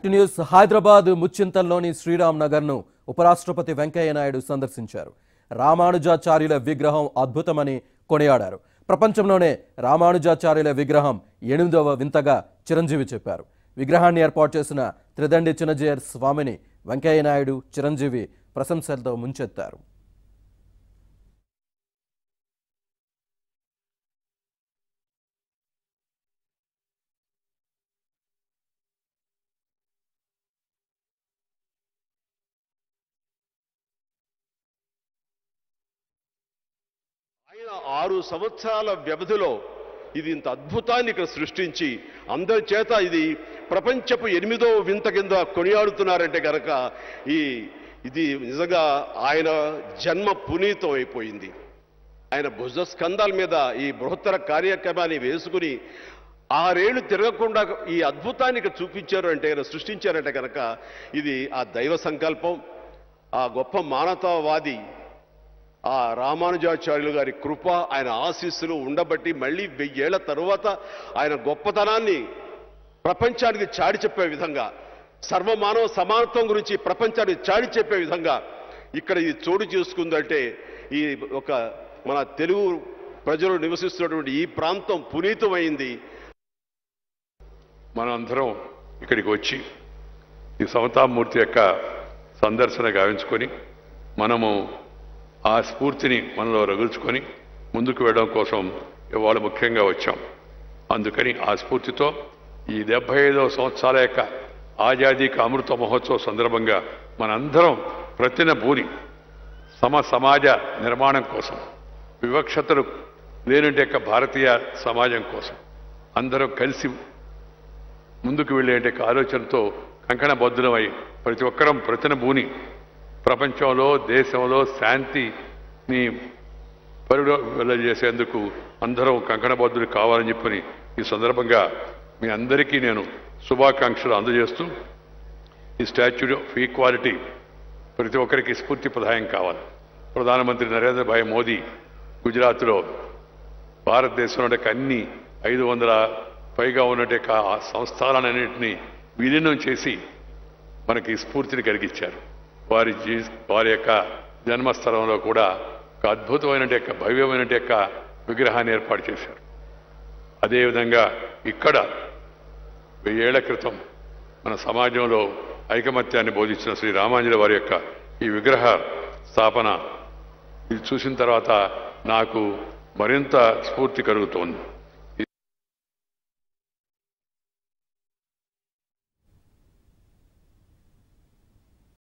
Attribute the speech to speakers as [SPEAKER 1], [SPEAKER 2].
[SPEAKER 1] back to news Hyderabad ముచ్చింతల్లోని శ్రీరామ్ నగర్ను ఉపరాష్ట్రపతి వెంకయ్య నాయుడు సందర్శించారు రామానుజాచార్యుల విగ్రహం అద్భుతమని కొనియాడారు ప్రపంచంలోనే రామానుజాచార్యుల విగ్రహం ఎనిమిదవ వింతగా చిరంజీవి చెప్పారు విగ్రహాన్ని ఏర్పాటు చేసిన త్రిదండి చిన్నజీయర్ స్వామిని వెంకయ్య నాయుడు చిరంజీవి ప్రశంసలతో ముంచెత్తారు
[SPEAKER 2] ఆయన ఆరు సంవత్సరాల వ్యవధిలో ఇది ఇంత అద్భుతాన్ని ఇక్కడ సృష్టించి అందరి చేత ఇది ప్రపంచపు ఎనిమిదో వింత కింద కొనియాడుతున్నారంటే గనక ఈ ఇది నిజంగా ఆయన జన్మ పునీతం అయిపోయింది ఆయన భుజ స్కంధాల మీద ఈ బృహత్తర కార్యక్రమాన్ని వేసుకుని ఆరేళ్లు తిరగకుండా ఈ అద్భుతాన్ని ఇక్కడ చూపించారు అంటే కనుక సృష్టించారంటే కనుక ఇది ఆ దైవ సంకల్పం ఆ గొప్ప మానవతావాది ఆ రామానుజాచార్యులు గారి కృప ఆయన ఆశీస్సులు ఉండబట్టి మళ్ళీ వెయ్యేళ్ల తరువాత ఆయన గొప్పతనాన్ని ప్రపంచానికి చాటి చెప్పే విధంగా సర్వమానవ సమానత్వం గురించి ప్రపంచానికి చాటి చెప్పే విధంగా ఇక్కడ ఇది చోటు చేసుకుందంటే ఈ ఒక మన తెలుగు ప్రజలు నివసిస్తున్నటువంటి ఈ ప్రాంతం పునీతమైంది
[SPEAKER 3] మనందరం ఇక్కడికి వచ్చి ఈ సమతామూర్తి యొక్క సందర్శన గావించుకొని మనము ఆ స్ఫూర్తిని మనలో రగుల్చుకొని ముందుకు వెళ్ళడం కోసం ఇవాళ ముఖ్యంగా వచ్చాం అందుకని ఆ స్ఫూర్తితో ఈ డెబ్బై ఐదవ సంవత్సరాల యొక్క ఆజాదీకి అమృత మహోత్సవ సందర్భంగా మనందరం ప్రతిన భూని సమ సమాజ నిర్మాణం కోసం వివక్షతలు లేనిటి యొక్క భారతీయ సమాజం కోసం అందరం కలిసి ముందుకు వెళ్ళే ఆలోచనతో కంకణబద్ధులమై ప్రతి ఒక్కరం ప్రతిన భూని ప్రపంచంలో దేశంలో శాంతిని పరిగణ చేసేందుకు అందరం కంకణబద్ధులు కావాలని చెప్పని ఈ సందర్భంగా మీ అందరికీ నేను శుభాకాంక్షలు అందజేస్తూ ఈ స్టాచ్యూ ఆఫ్ ఈక్వాలిటీ ప్రతి ఒక్కరికి స్ఫూర్తిప్రదాయం కావాలి ప్రధానమంత్రి నరేంద్ర భాయ్ మోదీ గుజరాత్లో భారతదేశంలో అన్ని ఐదు వందల పైగా ఉన్నట్టు ఆ సంస్థానాలన్నింటినీ విలీనం చేసి మనకి స్ఫూర్తిని కలిగించారు వారి జీ వారి యొక్క జన్మస్థలంలో కూడా ఒక అద్భుతమైన యొక్క భవ్యమైన యొక్క విగ్రహాన్ని ఏర్పాటు చేశారు అదేవిధంగా ఇక్కడ వెయ్యేళ్ల క్రితం మన సమాజంలో ఐకమత్యాన్ని బోధించిన శ్రీ రామాంజలి వారి యొక్క ఈ విగ్రహ స్థాపన ఇది చూసిన తర్వాత నాకు మరింత స్ఫూర్తి కలుగుతోంది